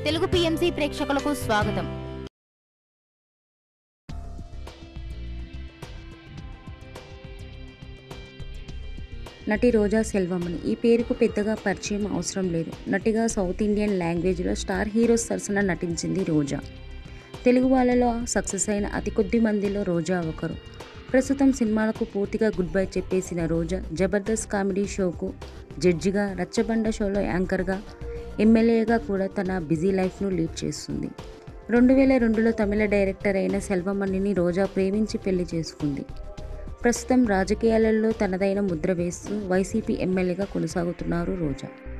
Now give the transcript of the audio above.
Telugu PMC ప్రేక్షకులకు స్వాగతం నటి రోజా సెల్వమణి ఈ పేరుకు పెద్దగా పరిచయం అవసరం లేదు నటిగా సౌత్ ఇండియన్ లాంగ్వేజ్లో స్టార్ హీరోస్ సరసన నటించింది రోజా తెలుగు వాళ్ళలో సక్సెస్ అయిన అతి కొద్ది మందిలో రోజా ఒకరు ప్రస్తుతం సినిమాలకు పూర్తిగా గుడ్ బై చెప్పేసిన రోజా జబర్దస్త్ కామెడీ షోకు జడ్జిగా రచ్చబండ షోలో యాంకర్గా ఎమ్మెల్యేగా కూడా తన బిజీ లైఫ్ను లీడ్ చేస్తుంది రెండు వేల రెండులో తమిళ డైరెక్టర్ అయిన సెల్వమణిని రోజా ప్రేమించి పెళ్లి చేసుకుంది ప్రస్తుతం రాజకీయాలలో తనదైన ముద్ర వేస్తూ వైసీపీ ఎమ్మెల్యేగా కొనసాగుతున్నారు రోజా